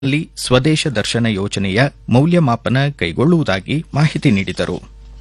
ನಲ್ಲಿ ಸ್ವದೇಶ ದರ್ಶನ ಯೋಜನೆಯ ಮೌಲ್ಯಮಾಪನ ಕೈಗೊಳ್ಳುವುದಾಗಿ ಮಾಹಿತಿ ನೀಡಿದರು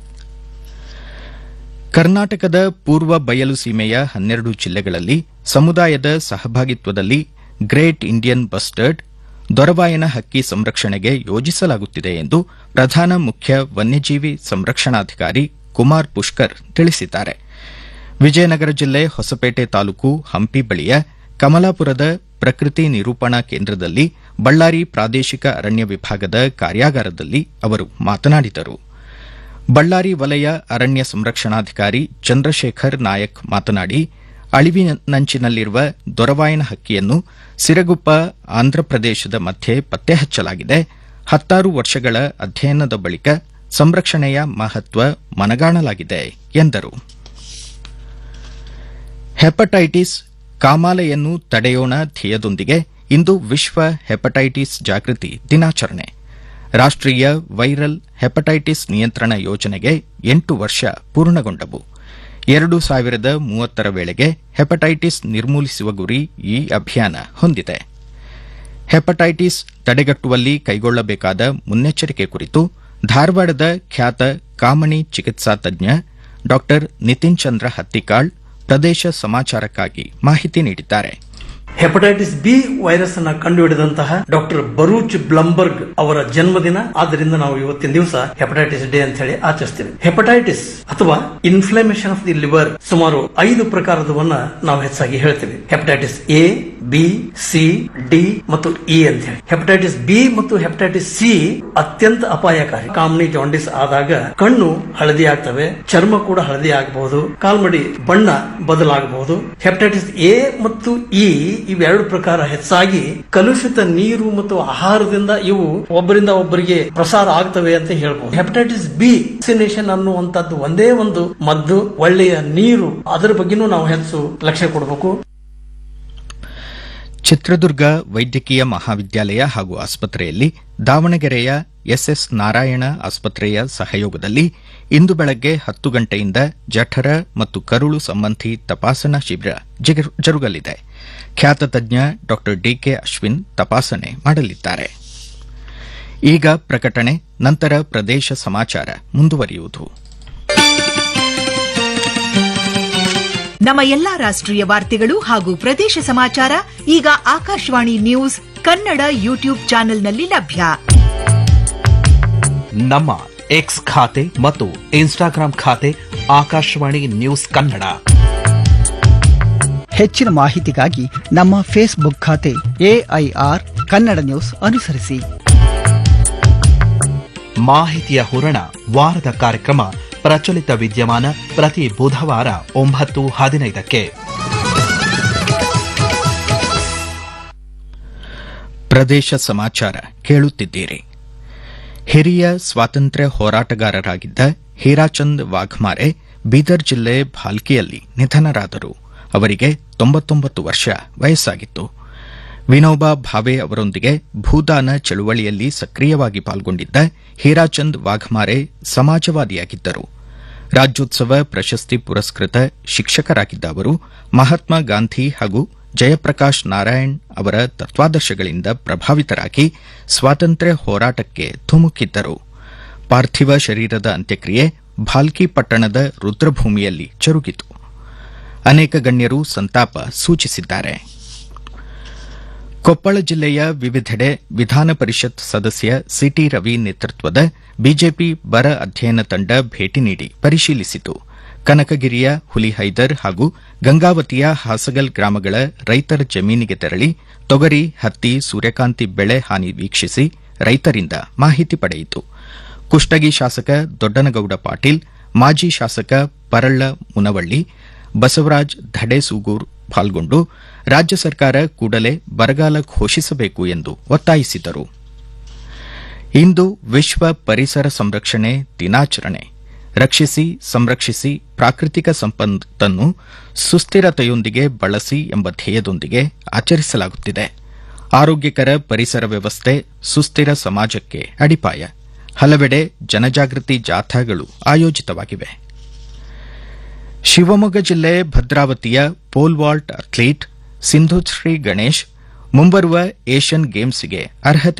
ಕರ್ನಾಟಕದ ಪೂರ್ವ ಬಯಲು ಸೀಮೆಯ ಹನ್ನೆರಡು ಜಿಲ್ಲೆಗಳಲ್ಲಿ ಸಮುದಾಯದ ಸಹಭಾಗಿತ್ವದಲ್ಲಿ ಗ್ರೇಟ್ ಇಂಡಿಯನ್ ಬಸ್ಟರ್ಡ್ ದೊರವಾಯನ ಹಕ್ಕಿ ಸಂರಕ್ಷಣೆಗೆ ಯೋಜಿಸಲಾಗುತ್ತಿದೆ ಎಂದು ಪ್ರಧಾನ ಮುಖ್ಯ ವನ್ಯಜೀವಿ ಸಂರಕ್ಷಣಾಧಿಕಾರಿ ಕುಮಾರ್ ಪುಷ್ಕರ್ ತಿಳಿಸಿದ್ದಾರೆ ವಿಜಯನಗರ ಜಿಲ್ಲೆ ಹೊಸಪೇಟೆ ತಾಲೂಕು ಹಂಪಿ ಬಳಿಯ ಕಮಲಾಪುರದ ಪ್ರಕೃತಿ ನಿರೂಪಣಾ ಕೇಂದ್ರದಲ್ಲಿ ಬಳ್ಳಾರಿ ಪ್ರಾದೇಶಿಕ ಅರಣ್ಯ ವಿಭಾಗದ ಕಾರ್ಯಾಗಾರದಲ್ಲಿ ಅವರು ಮಾತನಾಡಿದರು ಬಳ್ಳಾರಿ ವಲಯ ಅರಣ್ಯ ಸಂರಕ್ಷಣಾಧಿಕಾರಿ ಚಂದ್ರಶೇಖರ್ ನಾಯಕ್ ಮಾತನಾಡಿ ಅಳಿವಿನಂಚಿನಲ್ಲಿರುವ ದೊರವಾಯನ ಹಕ್ಕಿಯನ್ನು ಸಿರಗುಪ್ಪ ಆಂಧ್ರಪ್ರದೇಶದ ಮಧ್ಯೆ ಪತ್ತೆ ಹಚ್ಚಲಾಗಿದೆ ಹತ್ತಾರು ವರ್ಷಗಳ ಅಧ್ಯಯನದ ಬಳಿಕ ಸಂರಕ್ಷಣೆಯ ಮಹತ್ವ ಮನಗಾಣಲಾಗಿದೆ ಎಂದರು ಹೆಪಟೈಟಿಸ್ ಕಾಮಾಲೆಯನ್ನು ತಡೆಯೋಣ ಧ್ಯೇಯದೊಂದಿಗೆ ಇಂದು ವಿಶ್ವ ಹೆಪಟೈಟಿಸ್ ಜಾಗೃತಿ ದಿನಾಚರಣೆ ರಾಷ್ಟೀಯ ವೈರಲ್ ಹೆಪಟೈಟಿಸ್ ನಿಯಂತ್ರಣ ಯೋಜನೆಗೆ ಎಂಟು ವರ್ಷ ಪೂರ್ಣಗೊಂಡವು ಎರಡು ಸಾವಿರದ ಮೂವತ್ತರ ವೇಳೆಗೆ ಹೆಪಟೈಟಿಸ್ ನಿರ್ಮೂಲಿಸುವ ಗುರಿ ಈ ಅಭಿಯಾನ ಹೊಂದಿದೆ ಹೆಪಟೈಟಿಸ್ ತಡೆಗಟ್ಟುವಲ್ಲಿ ಕೈಗೊಳ್ಳಬೇಕಾದ ಮುನ್ನೆಚ್ಚರಿಕೆ ಕುರಿತು ಧಾರವಾಡದ ಖ್ಯಾತ ಕಾಮಣಿ ಚಿಕಿತ್ಸಾ ತಜ್ಞ ಡಾ ನಿತಿನ್ ಚಂದ್ರ ಹತ್ತಿಕಾಳ್ ಪ್ರದೇಶ ಸಮಾಚಾರಕ್ಕಾಗಿ ಮಾಹಿತಿ ನೀಡಿದ್ದಾರೆ ಹೆಪಟೈಟಿಸ್ ಬಿ ವೈರಸ್ ಅನ್ನ ಕಂಡುಹಿಡಿದಂತಹ ಡಾಕ್ಟರ್ ಬರೂಚ್ ಬ್ಲಂಬರ್ಗ್ ಅವರ ಜನ್ಮದಿನ ಆದ್ದರಿಂದ ನಾವು ಇವತ್ತಿನ ದಿವಸ ಹೆಪಟೈಟಿಸ್ ಡೇ ಅಂತ ಹೇಳಿ ಆಚರಿಸ್ತೀವಿ ಹೆಪಟೈಟಿಸ್ ಅಥವಾ ಇನ್ಫ್ಲಮೇಷನ್ ಆಫ್ ದಿ ಲಿವರ್ ಸುಮಾರು ಐದು ಪ್ರಕಾರದವನ್ನ ನಾವು ಹೆಚ್ಚಾಗಿ ಹೇಳ್ತೀವಿ hepatitis A B C D ಮತ್ತು ಇ ಅಂತ ಹೇಳಿ ಹೆಪಟೈಟಿಸ್ ಬಿ ಮತ್ತು ಹೆಪಟೈಟಿಸ್ ಸಿ ಅತ್ಯಂತ ಅಪಾಯಕಾರಿ ಕಾಮಣಿ ಜಾಂಡಿಸ್ ಆದಾಗ ಕಣ್ಣು ಹಳದಿ ಆಗ್ತವೆ ಚರ್ಮ ಕೂಡ ಹಳದಿ ಆಗಬಹುದು ಕಾಲ್ಮಡಿ ಬಣ್ಣ ಬದಲಾಗಬಹುದು ಹೆಪಟೈಟಿಸ್ ಎ ಮತ್ತು ಇ ಇವೆರಡು ಪ್ರಕಾರ ಹೆಚ್ಚಾಗಿ ಕಲುಷಿತ ನೀರು ಮತ್ತು ಆಹಾರದಿಂದ ಇವು ಒಬ್ಬರಿಂದ ಒಬ್ಬರಿಗೆ ಪ್ರಸಾರ ಆಗ್ತವೆ ಅಂತ ಹೇಳ್ಬಹುದು ಹೆಪಟೈಟಿಸ್ ಬಿ ವ್ಯಾಕ್ಸಿನೇಷನ್ ಅನ್ನುವಂತದ್ದು ಒಂದೇ ಒಂದು ಮದ್ದು ಒಳ್ಳೆಯ ನೀರು ಅದರ ಬಗ್ಗೆನೂ ನಾವು ಹೆಚ್ಚು ಲಕ್ಷ್ಯ ಕೊಡಬೇಕು ಚಿತ್ರದುರ್ಗ ವೈದ್ಯಕೀಯ ಮಹಾವಿದ್ಯಾಲಯ ಹಾಗೂ ಆಸ್ಪತ್ರೆಯಲ್ಲಿ ದಾವಣಗೆರೆಯ ಎಸ್ಎಸ್ ನಾರಾಯಣ ಆಸ್ಪತ್ರೆಯ ಸಹಯೋಗದಲ್ಲಿ ಇಂದು ಬೆಳಗ್ಗೆ ಹತ್ತು ಗಂಟೆಯಿಂದ ಜಠರ ಮತ್ತು ಕರುಳು ಸಂಬಂಧಿ ತಪಾಸಣಾ ಶಿಬಿರ ಜಗರು- ಜರುಗಲಿದೆ ಖ್ಯಾತ ತಜ್ಞ ಡಾ ಡಿಕೆ ಅಶ್ವಿನ್ ತಪಾಸಣೆ ಮಾಡಲಿದ್ದಾರೆ ಈಗ ಪ್ರಕಟಣೆ ನಂತರ ಪ್ರದೇಶ ಸಮಾಚಾರ ಮುಂದುವರಿಯುವುದು ನಮ್ಮ ಎಲ್ಲಾ ರಾಷ್ಟ್ರೀಯ ವಾರ್ತೆಗಳು ಹಾಗೂ ಪ್ರದೇಶ ಸಮಾಚಾರ ಈಗ ಆಕಾಶವಾಣಿ ನ್ಯೂಸ್ ಕನ್ನಡ ಯೂಟ್ಯೂಬ್ ಚಾನೆಲ್ನಲ್ಲಿ ಲಭ್ಯ ನಮ್ಮ ಎಕ್ಸ್ ಖಾತೆ ಮತ್ತು ಇನ್ಸ್ಟಾಗ್ರಾಂ ಖಾತೆ ಆಕಾಶವಾಣಿ ನ್ಯೂಸ್ ಕನ್ನಡ ಹೆಚ್ಚಿನ ಮಾಹಿತಿಗಾಗಿ ನಮ್ಮ ಫೇಸ್ಬುಕ್ ಖಾತೆ ಎಐಆರ್ ಕನ್ನಡ ನ್ಯೂಸ್ ಅನುಸರಿಸಿ ಮಾಹಿತಿಯ ಹೂರಣ ವಾರದ ಕಾರ್ಯಕ್ರಮ ಪ್ರಚಲಿತ ವಿದ್ಯಮಾನ ಪ್ರತಿ ಬುಧವಾರ ಒಂಬತ್ತು ಹದಿನೈದಕ್ಕೆ ಪ್ರದೇಶ ಸಮಾಚಾರ ಕೇಳುತ್ತಿದ್ದೀರಿ ಹಿರಿಯ ಸ್ವಾತಂತ್ರ್ಯ ಹೋರಾಟಗಾರರಾಗಿದ್ದ ಹೀರಾಚಂದ್ ವಾಘ್ಮಾರೆ ಬೀದರ್ ಜಿಲ್ಲೆ ಭಾಲ್ಕಿಯಲ್ಲಿ ನಿಧನರಾದರು ಅವರಿಗೆ ತೊಂಬತ್ತೊಂಬತ್ತು ವರ್ಷ ವಯಸ್ಸಾಗಿತ್ತು ವಿನೋಬಾ ಭಾವೆ ಅವರೊಂದಿಗೆ ಭೂದಾನ ಚಳುವಳಿಯಲ್ಲಿ ಸಕ್ರಿಯವಾಗಿ ಪಾಲ್ಗೊಂಡಿದ್ದ ಹೀರಾಚಂದ್ ವಾಘ್ಮಾರೆ ಸಮಾಜವಾದಿಯಾಗಿದ್ದರು ರಾಜ್ಯೋತ್ಸವ ಪ್ರಶಸ್ತಿ ಪುರಸ್ಕೃತ ಶಿಕ್ಷಕರಾಗಿದ್ದ ಅವರು ಮಹಾತ್ಮ ಗಾಂಧಿ ಹಾಗೂ ಜಯಪ್ರಕಾಶ್ ನಾರಾಯಣ್ ಅವರ ತತ್ವಾದರ್ಶಗಳಿಂದ ಪ್ರಭಾವಿತರಾಗಿ ಸ್ವಾತಂತ್ರ್ಯ ಹೋರಾಟಕ್ಕೆ ಧುಮುಕಿದ್ದರು ಪಾರ್ಥಿವ ಶರೀರದ ಅಂತ್ಯಕ್ರಿಯೆ ಭಾಲ್ಕಿ ಪಟ್ಟಣದ ರುದ್ರಭೂಮಿಯಲ್ಲಿ ಜರುಗಿತು ಅನೇಕ ಗಣ್ಯರು ಸಂತಾಪ ಸೂಚಿಸಿದ್ದಾರೆ ಕೊಪ್ಪಳ ಜಿಲ್ಲೆಯ ವಿವಿಧೆಡೆ ವಿಧಾನ ಪರಿಷತ್ ಸದಸ್ಯ ಸಿಟಿ ರವಿ ನೇತೃತ್ವದ ಬಿಜೆಪಿ ಬರ ಅಧ್ಯಯನ ತಂಡ ಭೇಟಿ ನೀಡಿ ಪರಿಶೀಲಿಸಿತು ಕನಕಗಿರಿಯ ಹುಲಿಹೈದರ್ ಹಾಗೂ ಗಂಗಾವತಿಯ ಹಾಸಗಲ್ ಗ್ರಾಮಗಳ ರೈತರ ಜಮೀನಿಗೆ ತೆರಳಿ ತೊಗರಿ ಹತ್ತಿ ಸೂರ್ಯಕಾಂತಿ ಬೆಳೆ ಹಾನಿ ವೀಕ್ಷಿಸಿ ರೈತರಿಂದ ಮಾಹಿತಿ ಪಡೆಯಿತು ಕುಷ್ಟಗಿ ಶಾಸಕ ದೊಡ್ಡನಗೌಡ ಪಾಟೀಲ್ ಮಾಜಿ ಶಾಸಕ ಪರಳ್ಳ ಮುನವಳ್ಳಿ ಬಸವರಾಜ್ ಧಡೇಸೂಗೂರ್ ಪಾಲ್ಗೊಂಡು ರಾಜ್ಯ ಸರ್ಕಾರ ಕೂಡಲೇ ಬರಗಾಲ ಘೋಷಿಸಬೇಕು ಎಂದು ಒತ್ತಾಯಿಸಿದರು ಇಂದು ವಿಶ್ವ ಪರಿಸರ ಸಂರಕ್ಷಣೆ ದಿನಾಚರಣೆ ರಕ್ಷಿಸಿ ಸಂರಕ್ಷಿಸಿ ಪ್ರಾಕೃತಿಕ ಸಂಪತ್ತನ್ನು ಸುಸ್ಥಿರತೆಯೊಂದಿಗೆ ಬಳಸಿ ಎಂಬ ಧ್ಯೇಯದೊಂದಿಗೆ ಆಚರಿಸಲಾಗುತ್ತಿದೆ ಆರೋಗ್ಯಕರ ಪರಿಸರ ವ್ಯವಸ್ಥೆ ಸುಸ್ಥಿರ ಸಮಾಜಕ್ಕೆ ಅಡಿಪಾಯ ಹಲವೆಡೆ ಜನಜಾಗೃತಿ ಜಾಥಾಗಳು ಆಯೋಜಿತವಾಗಿವೆ ಶಿವಮೊಗ್ಗ ಜಿಲ್ಲೆ ಭದ್ರಾವತಿಯ pole vault athlete Sindhushree Ganesh ಮುಂಬರುವ ಏಷ್ಯನ್ ಗೇಮ್ಸ್ಗೆ ಅರ್ಹತೆ